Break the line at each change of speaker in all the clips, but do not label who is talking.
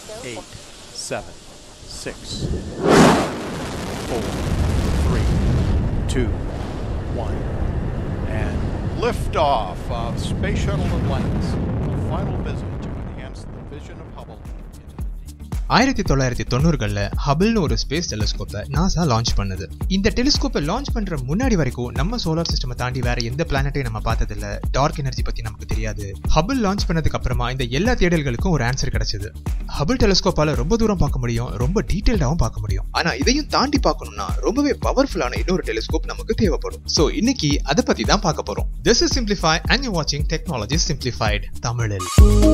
eight, seven, six, four, three, two, one, and liftoff of Space Shuttle Atlantis. The final visit to enhance the vision of Hubble into the deep.
ஆயிரத்தி தொள்ளாயிரத்தி தொண்ணூறுகள்ல ஹபிள்னு ஒரு space டெலிஸ்கோப்பை NASA launch பண்ணுது இந்த டெலிஸ்கோப்பை launch பண்ற முன்னாடி வரைக்கும் நம்ம solar system தாண்டி வேற எந்த பிளானட்டையும் நம்ம பார்த்ததில்ல டார்க் எனர்ஜி பத்தி நமக்கு தெரியாது ஹபிள் லான்ச் பண்ணதுக்கு அப்புறமா இந்த எல்லா தேடல்களுக்கும் ஒரு ஆன்சர் கிடைச்சது ஹபிள் டெலிஸ்கோப்பால ரொம்ப தூரம் பார்க்க முடியும் ரொம்ப டீடைல்டாவும் பார்க்க முடியும் ஆனா இதையும் தாண்டி பார்க்கணும்னா ரொம்பவே பவர்ஃபுல்லான இன்னொரு டெலிஸ்கோப் நமக்கு தேவைப்படும் சோ இன்னைக்கு அதை பத்தி தான் பார்க்க போறோம் this is simplify and you வாட்சிங் டெக்னாலஜி சிம்பிளிஃபைட் தமிழில்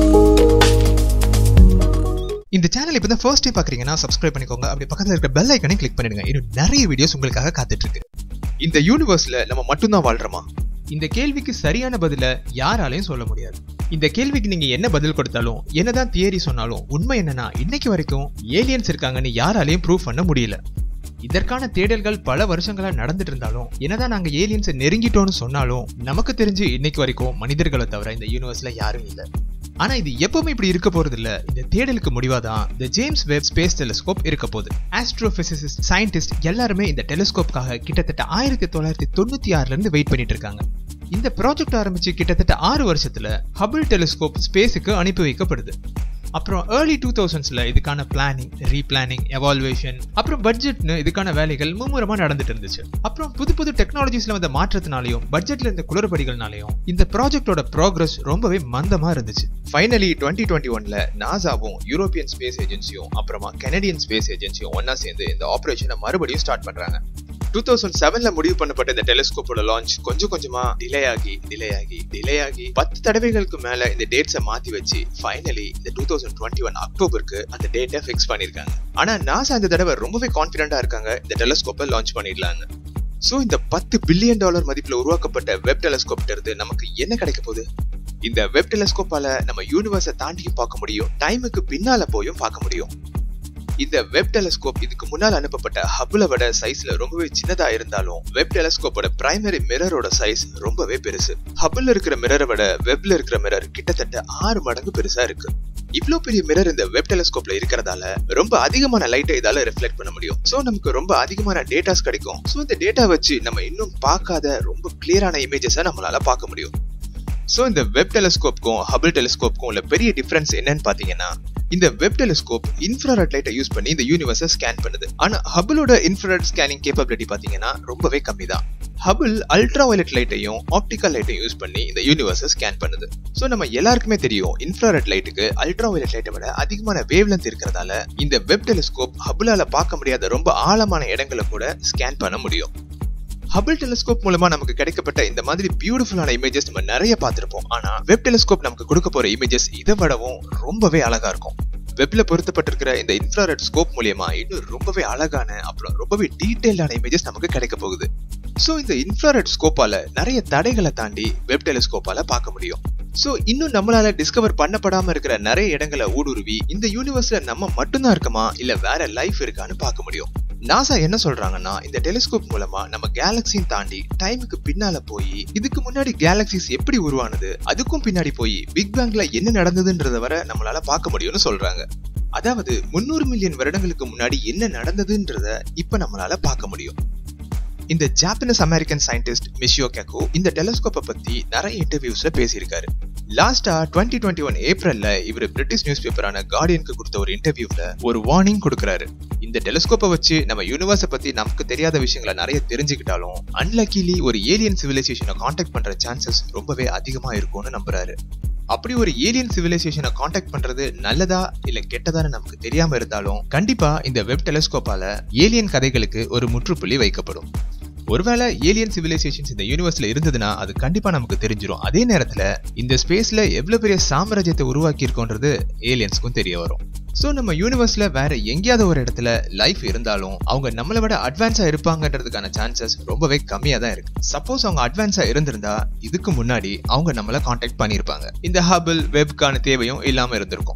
இந்த சேனல் இப்போ தான் ஃபர்ஸ்ட் டைம் பார்க்குறீங்கன்னா சப்ஸ்கிரைப் பண்ணிக்கோங்க அப்படி பக்கத்தில் இருக்க பெல் ஐக்கனை கிளிக் பண்ணிடுங்க இன்னும் நிறைய வீடியோஸ் உங்களுக்காக காத்துட்டு இருக்கு இந்த யூனிவர்ஸ்ல நம்ம மட்டும்தான் வாழ்றோமா இந்த கேள்விக்கு சரியான பதில யாராலையும் சொல்ல முடியாது இந்த கேள்விக்கு நீங்க என்ன பதில் கொடுத்தாலும் என்னதான் தியரி சொன்னாலும் உண்மை என்னன்னா இன்னைக்கு வரைக்கும் ஏலியன்ஸ் இருக்காங்கன்னு யாராலையும் ப்ரூவ் பண்ண முடியல இதற்கான தேடல்கள் பல வருஷங்களா நடந்துட்டு இருந்தாலும் என்னதான் நாங்க ஏலியன்ஸை நெருங்கிட்டோம்னு சொன்னாலும் நமக்கு தெரிஞ்சு இன்னைக்கு வரைக்கும் மனிதர்களை தவிர இந்த யூனிவர்ஸ்ல யாரும் இல்லை ஆனா இது எப்பவுமே இப்படி இருக்க போறது இல்ல இந்த தேடலுக்கு முடிவாதான் இந்த ஜேம்ஸ் வெப் ஸ்பேஸ் டெலிஸ்கோப் இருக்க போகுது ஆஸ்ட்ரோபிசிசிஸ்ட் சயின்டிஸ்ட் எல்லாருமே இந்த டெலிஸ்கோப்காக கிட்டத்தட்ட ஆயிரத்தி தொள்ளாயிரத்தி தொண்ணூத்தி ஆறுல இருந்து வெயிட் பண்ணிட்டு இருக்காங்க இந்த ப்ராஜெக்ட் ஆரம்பிச்சு கிட்டத்தட்ட ஆறு வருஷத்துல ஹபிள் டெலிஸ்கோப் ஸ்பேஸுக்கு அனுப்பி வைக்கப்படுது அப்புறம் ஏர்லி டூ தௌசண்ட்ஸ்ல இதுக்கான பிளானிங் ரீபிளானிங் எவால்வேஷன் அப்புறம் பட்ஜெட்னு இதுக்கான வேலைகள் மும்முரமா நடந்துட்டு இருந்துச்சு அப்புறம் புது புது டெக்னாலஜிஸ்ல வந்த மாற்றத்தினாலையும் பட்ஜெட்ல இருந்த குளறுபடிகள்னாலையும் இந்த ப்ராஜெக்டோட ப்ராக்ரஸ் ரொம்பவே மந்தமா இருந்துச்சு ஃபைனலி டுவெண்ட்டி டுவெண்ட்டி ஒன்ல நாசாவும் யூரோப்பியன் ஸ்பேஸ் ஏஜென்சியும் அப்புறமா கெனடியன் ஸ்பேஸ் ஏஜென்சியும் ஒன்னா சேர்ந்து இந்த ஆபரேஷனை மறுபடியும் ஸ்டார்ட் பண்றாங்க டூ தௌசண்ட் செவன்ல முடிவு பண்ணப்பட்ட இந்த டெலிஸ்கோப்போட லான்ச் கொஞ்சம் கொஞ்சமா டிலே ஆகி டிலே ஆகி டிலே ஆகி பத்து தடவைகளுக்கு மேல இந்த டேட்ஸை மாத்தி வச்சு ஃபைனலி இந்த டூ தௌசண்ட் டுவெண்ட்டி ஒன் அக்டோபருக்கு அந்த டேட்டை ஃபிக்ஸ் பண்ணிருக்காங்க ஆனா நாசா இந்த தடவை ரொம்பவே கான்பிடண்டா இருக்காங்க இந்த டெலிஸ்கோப்பை லான்ச் பண்ணிடலாங்க சோ இந்த பத்து பில்லியன் டாலர் மதிப்புல உருவாக்கப்பட்ட வெப் டெலிஸ்கோப் இருந்து நமக்கு என்ன கிடைக்க போகுது இந்த வெப் டெலிஸ்கோப்பால நம்ம யூனிவர்ஸை தாண்டியும் பார்க்க முடியும் டைமுக்கு பின்னால போயும் பார்க்க முடியும் இந்த வெப் டெலஸ்கோப் இதுக்கு முன்னால் அனுப்பப்பட்ட ஹப்ல விட சைஸ்ல ரொம்பவே சின்னதா இருந்தாலும் வெப் டெலஸ்கோப்போட பிரைமரி மிரரோட சைஸ் ரொம்பவே பெருசு ஹப்ல இருக்கிற மிரரை விட வெப்ல இருக்கிற மிரர் கிட்டத்தட்ட ஆறு மடங்கு பெருசா இருக்கு இவ்ளோ பெரிய மிரர் இந்த வெப் டெலஸ்கோப்ல இருக்கிறதால ரொம்ப அதிகமான லைட்டை இதால ரிஃப்ளெக்ட் பண்ண முடியும் சோ நமக்கு ரொம்ப அதிகமான டேட்டாஸ் கிடைக்கும் சோ இந்த டேட்டா வச்சு நம்ம இன்னும் பார்க்காத ரொம்ப கிளியரான இமேஜஸை நம்மளால பார்க்க முடியும் சோ இந்த வெப் டெலிஸ்கோப்க்கும் ஹபிள் டெலிஸ்கோப்க்கும் உள்ள பெரிய டிஃபரன்ஸ் என்னன்னு பாத்தீங்கன்னா இந்த வெப் டெலிஸ்கோப் இன்ஃப்ராரெட் லைட்டை யூஸ் பண்ணி இந்த யூனிவர்ஸை ஸ்கேன் பண்ணுது ஆனா ஹபிளோட இன்ஃப்ராரெட் ஸ்கேனிங் கேப்பபிலிட்டி பாத்தீங்கன்னா ரொம்பவே கம்மி தான் ஹபிள் அல்ட்ரா வயலட் லைட்டையும் ஆப்டிக்கல் லைட்டையும் யூஸ் பண்ணி இந்த யூனிவர்ஸை ஸ்கேன் பண்ணுது ஸோ நம்ம எல்லாருக்குமே தெரியும் இன்ஃப்ராரெட் லைட்டுக்கு அல்ட்ரா வயலட் லைட்டை விட அதிகமான வேவ் லென்த் இருக்கிறதால இந்த வெப் டெலிஸ்கோப் ஹபிளால பார்க்க முடியாத ரொம்ப ஆழமான இடங்களை கூட ஸ்கேன் பண்ண முடியும் ஹபிள் டெலிஸ்கோப் மூலமா நமக்கு கிடைக்கப்பட்ட இந்த மாதிரி பியூட்டிஃபுல்லான இமேஜஸ் நம்ம நிறைய பார்த்திருப்போம் ஆனா வெப் டெலிஸ்கோப் நமக்கு கொடுக்க போற இமேஜஸ் இதை விடவும் ரொம்பவே அழகா இருக்கும் வெப்ல பொருத்தப்பட்டிருக்கிற இந்த இன்ஃப்ராரெட் ஸ்கோப் மூலியமா இன்னும் ரொம்பவே அழகான அப்புறம் ரொம்பவே டீடைல்டான இமேஜஸ் நமக்கு கிடைக்க போகுது சோ இந்த இன்ஃப்ராரெட் ஸ்கோப்பால நிறைய தடைகளை தாண்டி வெப் டெலிஸ்கோப்பால பார்க்க முடியும் சோ இன்னும் நம்மளால டிஸ்கவர் பண்ணப்படாம இருக்கிற நிறைய இடங்களை ஊடுருவி இந்த யூனிவர்ஸ்ல நம்ம மட்டும்தான் இருக்கமா இல்ல வேற லைஃப் இருக்கான்னு பார்க்க முடியும் நாசா என்ன சொல்றாங்கன்னா இந்த டெலிஸ்கோப் மூலமா நம்ம கேலக்சியும் தாண்டி டைமுக்கு பின்னால போய் இதுக்கு முன்னாடி கேலக்சிஸ் எப்படி உருவானது அதுக்கும் பின்னாடி போய் பிக் பேங்க்ல என்ன நடந்ததுன்றத வர நம்மளால பார்க்க முடியும்னு சொல்றாங்க அதாவது முன்னூறு மில்லியன் வருடங்களுக்கு முன்னாடி என்ன நடந்ததுன்றத இப்ப நம்மளால பார்க்க முடியும் இந்த Japanese American scientist Michio Kaku இந்த டெலிஸ்கோப்பை பத்தி நிறைய இன்டர்வியூஸ்ல பேசியிருக்காரு லாஸ்டா டுவெண்ட்டி டுவெண்ட்டி ஒன் ஏப்ரல்ல இவர் பிரிட்டிஷ் நியூஸ் பேப்பரான கார்டியனுக்கு கொடுத்த ஒரு இன்டர்வியூல ஒரு வார்னிங் கொடுக்குறாரு இந்த டெலிஸ்கோப்பை வச்சு நம்ம யூனிவர்ஸை பத்தி நமக்கு தெரியாத விஷயங்களை நிறைய தெரிஞ்சுக்கிட்டாலும் அன்லக்கிலி ஒரு ஏலியன் சிவிலைசேஷனை காண்டாக்ட் பண்ற சான்சஸ் ரொம்பவே அதிகமா இருக்கும்னு நம்புறாரு அப்படி ஒரு ஏலியன் சிவிலைசேஷனை காண்டாக்ட் பண்றது நல்லதா இல்ல கெட்டதான்னு நமக்கு தெரியாம இருந்தாலும் கண்டிப்பா இந்த வெப் டெலிஸ்கோப்பால ஏலியன் கதைகளுக்கு ஒரு முற்றுப்புள்ளி வைக்கப்படும் ஒருவேளை ஏலியன் சிவிலைசேஷன்ஸ் இந்த யூனிவர்ஸ்ல இருந்ததுன்னா அது கண்டிப்பா நமக்கு தெரிஞ்சிடும் அதே நேரத்துல இந்த ஸ்பேஸ்ல எவ்வளவு பெரிய சாம்ராஜ்யத்தை உருவாக்கி இருக்கோன்றது ஏலியன்ஸ்க்கும் தெரிய வரும் ஸோ நம்ம யூனிவர்ஸ்ல வேற எங்கேயாவது ஒரு இடத்துல லைஃப் இருந்தாலும் அவங்க நம்மளை விட அட்வான்ஸா இருப்பாங்கன்றதுக்கான சான்சஸ் ரொம்பவே கம்மியா தான் இருக்கு சப்போஸ் அவங்க அட்வான்ஸா இருந்திருந்தா இதுக்கு முன்னாடி அவங்க நம்மள காண்டாக்ட் பண்ணியிருப்பாங்க இந்த ஹபிள் வெப்கான தேவையும் இல்லாம இருந்திருக்கும்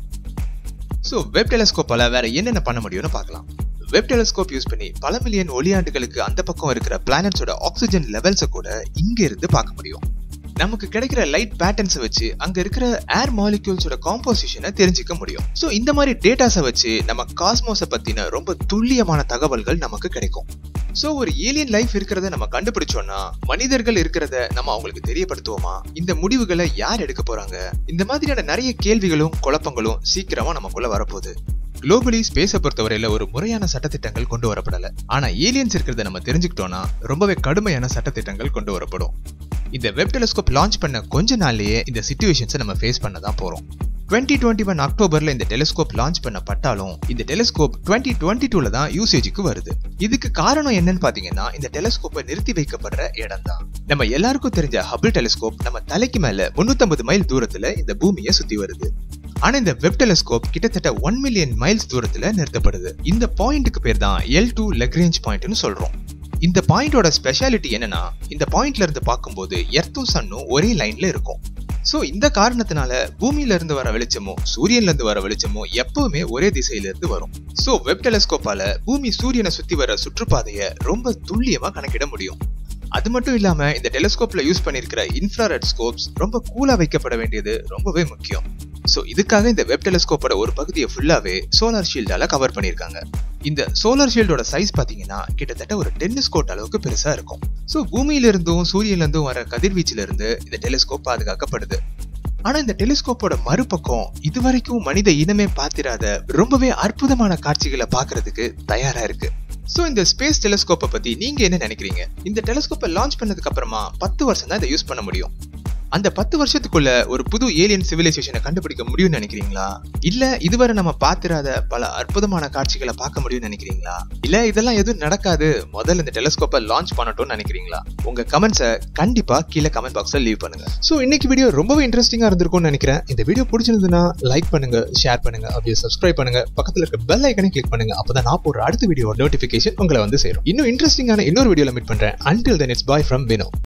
ஸோ வெப் டெலஸ்கோப்பால வேற என்னென்ன பண்ண முடியும்னு பார்க்கலாம் வெப் டெலஸ்கோப் யூஸ் பண்ணி பல மில்லியன் ஒளியாண்டுகளுக்கு அந்த பக்கம் இருக்கிற பிளானட்ஸோட ஆக்சிஜன் லெவல்ஸை கூட இங்க இருந்து பார்க்க முடியும் நமக்கு கிடைக்கிற லைட் பேட்டர்ன்ஸை வச்சு அங்க இருக்கிற ஏர் மாலிக்யூல்ஸோட காம்போசிஷனை தெரிஞ்சுக்க முடியும் ஸோ இந்த மாதிரி டேட்டாஸை வச்சு நம்ம காஸ்மோஸை பத்தின ரொம்ப துல்லியமான தகவல்கள் நமக்கு கிடைக்கும் ஸோ ஒரு ஏலியன் லைஃப் இருக்கிறத நம்ம கண்டுபிடிச்சோம்னா மனிதர்கள் இருக்கிறத நம்ம அவங்களுக்கு தெரியப்படுத்துவோமா இந்த முடிவுகளை யார் எடுக்க போறாங்க இந்த மாதிரியான நிறைய கேள்விகளும் குழப்பங்களும் சீக்கிரமா நமக்குள்ள வரப்போகுது குளோபலி ஸ்பேஸை பொறுத்தவரையில ஒரு முறையான சட்டத்திட்டங்கள் கொண்டு வரப்படல ஆனா ஏலியன்ஸ் இருக்கிறத நம்ம தெரிஞ்சுக்கிட்டோம்னா ரொம்பவே கடுமையான சட்டத்திட்டங்கள் கொண்டு வரப்படும் இந்த வெப் டெலிஸ்கோப் லான்ச் பண்ண கொஞ்ச நாள்லயே இந்த சுச்சுவேஷன்ஸை நம்ம ஃபேஸ் பண்ண தான் போறோம் டுவெண்ட்டி டுவெண்ட்டி ஒன் அக்டோபர்ல இந்த டெலிஸ்கோப் லான்ச் பண்ணப்பட்டாலும் இந்த டெலிஸ்கோப் டுவெண்ட்டி டுவெண்ட்டி டூல தான் யூசேஜுக்கு வருது இதுக்கு காரணம் என்னன்னு பாத்தீங்கன்னா இந்த டெலிஸ்கோப்பை நிறுத்தி வைக்கப்படுற இடம் தான் நம்ம எல்லாருக்கும் தெரிஞ்ச ஹபிள் டெலிஸ்கோப் நம்ம தலைக்கு மேல முன்னூத்தம்பது மைல் தூரத்துல இந்த பூமியை சுத்தி வருது ஆனா இந்த வெப் டெலிஸ்கோப் கிட்டத்தட்ட ஒன் மில்லியன் மைல்ஸ் தூரத்துல நிறுத்தப்படுது இந்த பாயிண்ட்டுக்கு பேர் தான் எல் டூ லெக்ரேஞ்ச் பாயிண்ட்னு சொல்றோம் இந்த பாயிண்டோட ஸ்பெஷாலிட்டி என்னன்னா இந்த பாயிண்ட்ல இருந்து பார்க்கும்போது எர்த்தும் சன்னும் ஒரே லைன்ல இருக்கும் சோ இந்த காரணத்தினால பூமியில இருந்து வர வெளிச்சமும் சூரியன்ல இருந்து வர வெளிச்சமும் எப்பவுமே ஒரே திசையில இருந்து வரும் சோ வெப் டெலிஸ்கோப்பால பூமி சூரியனை சுத்தி வர சுற்றுப்பாதையை ரொம்ப துல்லியமா கணக்கிட முடியும் அது மட்டும் இல்லாம இந்த டெலிஸ்கோப்ல யூஸ் பண்ணிருக்கிற இன்ஃப்ராரெட் ஸ்கோப்ஸ் ரொம்ப கூலா வைக்கப்பட வேண்டியது ரொம்பவே முக்கியம் சோ இதுக்காக இந்த வெப் டெலிஸ்கோப்போட ஒரு பகுதியை ஃபுல்லாவே சோலார் ஷீல்டால கவர் பண்ணிருக்காங்க இந்த சோலார் ஷீல்டோட சைஸ் பாத்தீங்கன்னா கிட்டத்தட்ட ஒரு டென்னிஸ் கோட் அளவுக்கு பெருசா இருக்கும் சோ பூமியில இருந்தும் சூரியன்ல இருந்தும் வர கதிர்வீச்சுல இருந்து இந்த டெலிஸ்கோப் பாதுகாக்கப்படுது ஆனா இந்த டெலிஸ்கோப்போட மறுபக்கம் இதுவரைக்கும் மனித இனமே பார்த்திராத ரொம்பவே அற்புதமான காட்சிகளை பாக்குறதுக்கு தயாரா இருக்கு சோ இந்த ஸ்பேஸ் டெலிஸ்கோப்பை பத்தி நீங்க என்ன நினைக்கிறீங்க இந்த டெலிஸ்கோப்பை லான்ச் பண்ணதுக்கு அப்புறமா பத்து வருஷம் தான் இதை யூஸ் பண்ண முடியும் அந்த பத்து வருஷத்துக்குள்ள ஒரு புது ஏலியன் சிவிலைசேஷனை கண்டுபிடிக்க முடியும்னு நினைக்கிறீங்களா இல்ல இதுவரை நம்ம பாத்திராத பல அற்புதமான காட்சிகளை பார்க்க முடியும்னு நினைக்கிறீங்களா இல்ல இதெல்லாம் எதுவும் நடக்காது முதல்ல இந்த டெலிஸ்கோப்பை லான்ச் பண்ணட்டும்னு நினைக்கிறீங்களா உங்க கமெண்ட்ஸை கண்டிப்பா கீழே கமெண்ட் பாக்ஸ்ல லீவ் பண்ணுங்க சோ இன்னைக்கு வீடியோ ரொம்பவே இன்ட்ரெஸ்டிங்கா இருந்திருக்கும்னு நினைக்கிறேன் இந்த வீடியோ பிடிச்சிருந்ததுன்னா லைக் பண்ணுங்க ஷேர் பண்ணுங்க அப்படியே சப்ஸ்கிரைப் பண்ணுங்க பக்கத்துல இருக்க பெல் ஐக்கனை கிளிக் பண்ணுங்க அப்பதான் நான் போடுற அடுத்த வீடியோ நோட்டிபிகேஷன் உங்களை வந்து சேரும் இன்னும் இன்ட்ரெஸ்டிங்கான இன்னொரு வீடியோல மீட் பண்றேன் until then it's bye from Vino